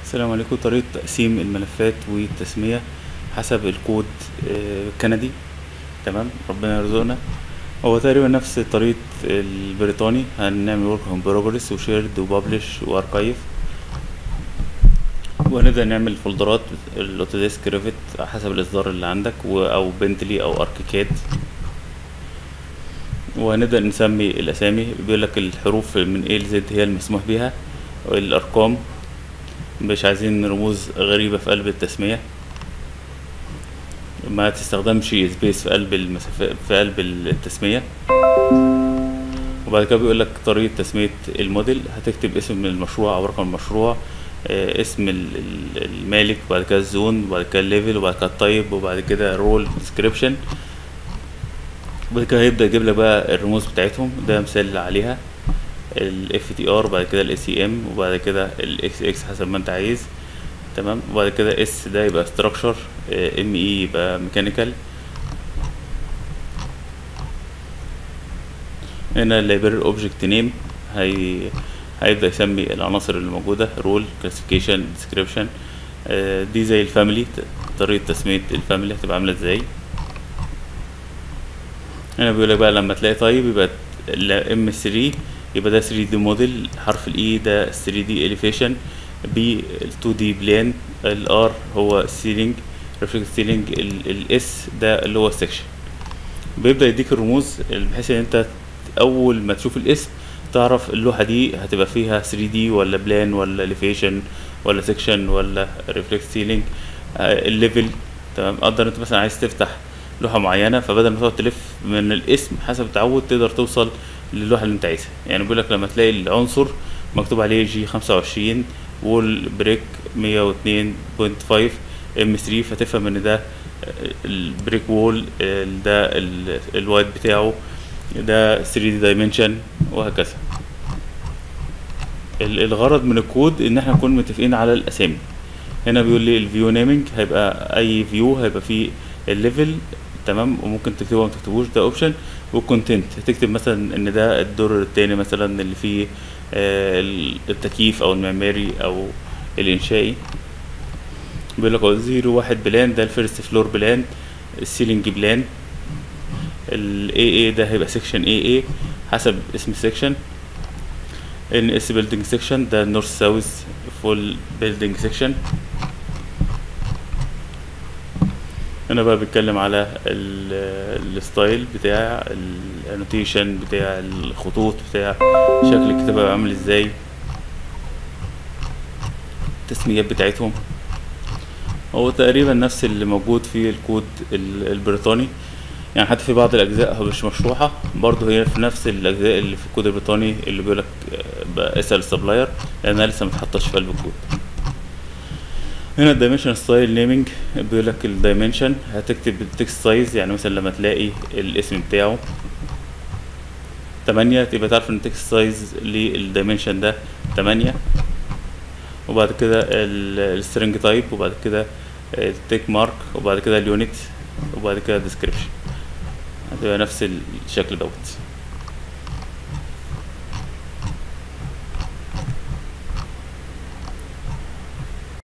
السلام عليكم طريقة تقسيم الملفات والتسمية حسب الكود آه، الكندي تمام ربنا يرزقنا هو تقريبا نفس طريقة البريطاني هنعمل ورك ان بروجرس وشيرد وبابلش واركايف وهنبدأ نعمل فولدرات الاوتوديسك ريفت حسب الاصدار اللي عندك و- او بنتلي او اركيكاد وهنبدأ نسمي الأسامي بيقول لك الحروف من A ل Z هي المسموح بيها الأرقام مش عايزين رموز غريبة في قلب التسمية ما تستخدمش سبيس في قلب المسافة في قلب التسمية وبعد كده بيقول لك طريقة تسمية الموديل هتكتب اسم المشروع أو رقم المشروع آه، اسم ال- ال- المالك وبعد كده الزون وبعد كده الليفل وبعد كده التايب وبعد كده رول ديسكريبشن وبعد كده هيبدأ يجيب لك بقى الرموز بتاعتهم ده مثال عليها ال FTR وبعد كده ال ACM وبعد كده ال XX حسب ما انت عايز تمام وبعد كده S ده يبقى structure آه، ME يبقى mechanical هنا library object name هي هيبدأ يسمي العناصر اللي موجودة role classification description آه، دي زي الفاميلي طريقة تسمية الفاميلي هتبقى عاملة ازاي هنا بيقول لك بقى لما تلاقي طيب يبقى ام 3 يبقى ده 3 دي موديل حرف الاي ده 3 دي اليفيشن بي ال 2 دي بلان الار هو سيلينج ريفلكت سيلينج الاس ده اللي هو السكشن بيبدا يديك الرموز بحيث ان انت اول ما تشوف الاسم تعرف اللوحه دي هتبقى فيها 3 دي ولا بلان ولا اليفيشن ولا سكشن ولا ريفلكت سيلينج الليفل تمام قدر انت مثلا عايز تفتح لوحه معينه فبدل ما تقعد تلف من الاسم حسب التعود تقدر توصل للوحه اللي انت عايزها يعني بيقول لك لما تلاقي العنصر مكتوب عليه جي 25 وول بريك 102.5 ام 3 فتفهم ان ده البريك وول ده ال- الوايت بتاعه ده 3 دي دايمنشن وهكذا ال- الغرض من الكود ان احنا نكون متفقين على الاسامي هنا بيقول لي الفيو نيمنج هيبقى اي فيو هيبقى فيه الليفل تمام وممكن تكتبه وما تكتبوش ده اوبشن والكونتنت هتكتب مثلا ان ده الدور التاني مثلا اللي فيه آه، ال- التكييف او المعماري او الانشائي بيقول لك هو زيرو واحد بلان ده الفيرست فلور بلان السيلينج بلان الاي اي ده هيبقى سيكشن اي اي حسب اسم السيكشن ان اس بيلدينج سيكشن ده نورث ساوث فول بيلدينج سيكشن هنا بقى بيتكلم على ال- الستايل بتاع الانوتيشن بتاع الخطوط بتاع شكل الكتابة بقى عامل ازاي التسميات بتاعتهم هو تقريبا نفس اللي موجود في الكود ال- البريطاني يعني حتى في بعض الاجزاء هو مش مشروحه برضه هي في نفس الاجزاء اللي في الكود البريطاني اللي بيقول لك بقى اسال السبلاير لانها لسه متحطش في قلب الكود هنا الدايمنشن ستايل نيمينج بيقول لك الدايمنشن هتكتب التكست سايز يعني مثلا لما تلاقي الاسم بتاعه تمانية تبقى تعرف ان التكست سايز للدايمنشن ده تمانية وبعد كده السترنج تايب وبعد كده التيك مارك وبعد كده اليونت وبعد كده الديسكريبشن هتبقى نفس الشكل دوت